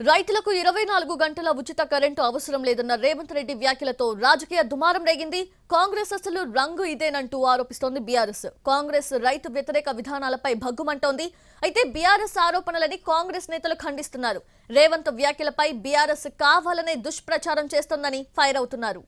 రైతులకు ఇరవై నాలుగు గంటల ఉచిత కరెంటు అవసరం లేదన్న రేవంత్ రెడ్డి వ్యాఖ్యలతో రాజకీయ దుమారం రేగింది కాంగ్రెస్ అసలు రంగు ఇదేనంటూ ఆరోపిస్తోంది బీఆర్ఎస్ కాంగ్రెస్ రైతు వ్యతిరేక విధానాలపై భగ్గుమంటోంది అయితే బీఆర్ఎస్ ఆరోపణలని కాంగ్రెస్ నేతలు ఖండిస్తున్నారు రేవంత్ వ్యాఖ్యలపై బీఆర్ఎస్ కావాలనే దుష్ప్రచారం చేస్తోందని ఫైర్ అవుతున్నారు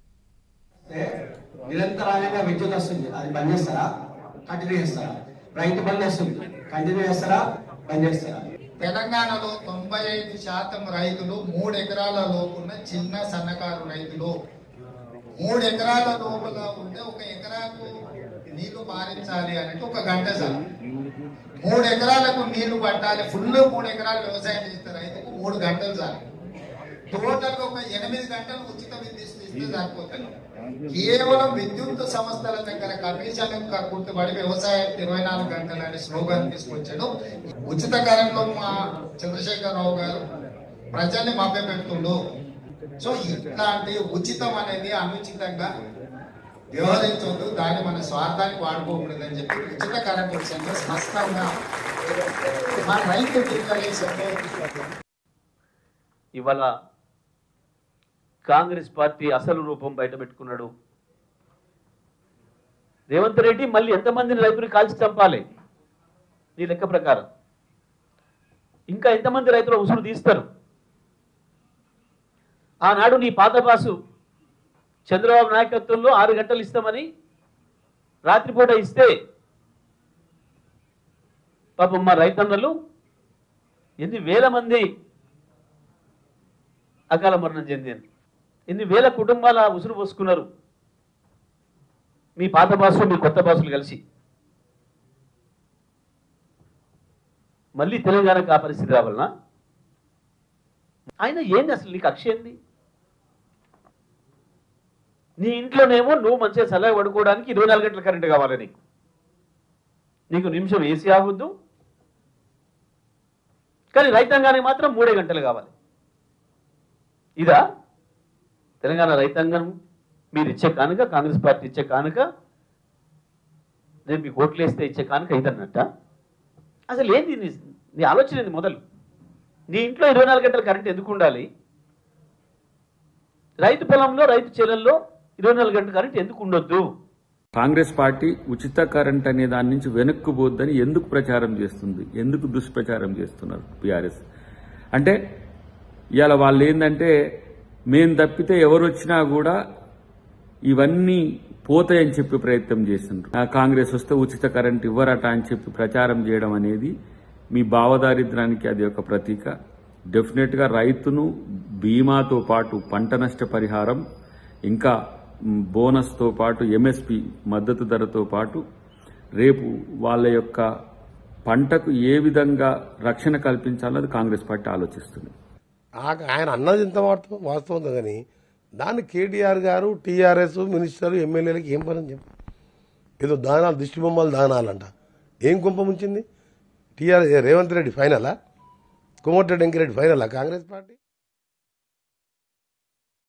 నిరంతరాయంగా విద్యుత్ వస్తుంది అది బంద్ చేస్తారా కంటిన్యూ చేస్తారా రైతు బంద్ వస్తుంది కంటిన్యూ చేస్తారా బంద్ చేస్తారా తెలంగాణలో తొంభై ఐదు శాతం రైతులు మూడు ఎకరాల లోపున్న చిన్న సన్నకారు రైతులు మూడు ఎకరాల లోపల ఉంటే ఒక ఎకరాకు నీళ్లు పారించాలి అంటే ఒక గంట చాలు మూడు ఎకరాలకు నీళ్లు పట్టాలి ఫుల్ మూడు ఎకరాలు వ్యవసాయం చేస్తే రైతుకు మూడు గంటలు చాలు టోటల్ ఒక ఎనిమిది గంటలు ఉచిత విద్యుత్ ఇస్తే సరిపోతుంది కేవలం విద్యుత్ సంస్థల దగ్గర కమిషన్ గుర్తుపడి వ్యవసాయం ఇరవై నాలుగు గంటలు అనే స్లోగన్ తీసుకొచ్చాడు ఉచిత కరెంట్లో మా చంద్రశేఖరరావు గారు ప్రజల్ని మభ్య పెడుతుండు సో ఇట్లాంటి ఉచితం అనేది అనుచితంగా వ్యవహరించొద్దు దాన్ని మన స్వార్థానికి వాడుకోకూడదు అని చెప్పి ఉచిత కరెంట్ విషయంలో స్పష్టంగా మా రైతు డిక్లరేషన్లో ఇవాళ కాంగ్రెస్ పార్టీ అసలు రూపం బయటపెట్టుకున్నాడు రేవంత్ రెడ్డి మళ్ళీ ఎంతమందిని రైతులు కాల్చి చంపాలి నీ లెక్క ప్రకారం ఇంకా ఎంతమంది రైతులు ఉసురు తీస్తారు ఆనాడు నీ పాత బాసు చంద్రబాబు నాయకత్వంలో ఆరు గంటలు ఇస్తామని రాత్రిపూట ఇస్తే పాపం మా రైతన్నలు ఎన్ని వేల మంది అకాల మరణం చెందారు ఎన్ని వేల కుటుంబాల ఉసురు పోసుకున్నారు మీ పాత బాసులు మీ కొత్త బాసులు కలిసి మళ్ళీ తెలంగాణకు ఆ పరిస్థితి రావాలనా ఆయన ఏంది అసలు నీకు అక్ష ఏంది నీ ఇంట్లోనేమో నువ్వు మంచిగా చల్లగా పడుకోవడానికి ఇరవై నాలుగు గంటల కరెంట్ కావాలి నీకు నీకు నిమిషం ఏసీ ఆగొద్దు కానీ రైతాంగానికి మాత్రం మూడే గంటలు కావాలి ఇదా తెలంగాణ రైతాంగం మీరు ఇచ్చే కానుక కాంగ్రెస్ పార్టీ ఇచ్చే కానుక నేను మీకు ఓట్లు వేస్తే ఇచ్చే కానుక ఇదన్నట్ట అసలు ఏంది నీ నీ ఆలోచన ఏంది మొదలు నీ ఇంట్లో ఇరవై నాలుగు గంటల కరెంట్ ఎందుకు ఉండాలి రైతు పొలంలో రైతు చేలల్లో ఇరవై నాలుగు గంటల కరెంట్ ఎందుకు ఉండొద్దు కాంగ్రెస్ పార్టీ ఉచిత కరెంట్ అనే దాని నుంచి వెనక్కు పోద్దని ఎందుకు ప్రచారం చేస్తుంది ఎందుకు దుష్ప్రచారం చేస్తున్నారు బీఆర్ఎస్ అంటే ఇవాళ వాళ్ళు ఏంటంటే మేం తప్పితే ఎవరు వచ్చినా కూడా ఇవన్నీ పోతాయని చెప్పి ప్రయత్నం చేసిండ్రు ఆ కాంగ్రెస్ వస్తే ఉచిత కరెంట్ ఇవ్వరట అని చెప్పి ప్రచారం చేయడం అనేది మీ భావదారిద్రానికి అది ఒక ప్రతీక డెఫినెట్ గా రైతును బీమాతో పాటు పంట నష్ట పరిహారం ఇంకా మ్, బోనస్తో పాటు ఎంఎస్పి మద్దతు ధరతో పాటు రేపు వాళ్ళ యొక్క పంటకు ఏ విధంగా రక్షణ కల్పించాలో అది కాంగ్రెస్ పార్టీ ఆలోచిస్తుంది ఆ- ఆయన అన్నది ఇంత వాస్తవం వాస్తవం కానీ దాన్ని కేటీఆర్ గారు టీఆర్ఎస్ మినిస్టర్ ఎమ్మెల్యేలకి ఏం పని చెప్పు ఏదో దానాలు దిష్టి బొమ్మలు దానాలంట ఏం కుంప ముంచింది టీఆర్ రేవంత్ రెడ్డి ఫైనలా కోమటిరెడ్డి వెంకరెడ్డి ఫైనలా కాంగ్రెస్ పార్టీ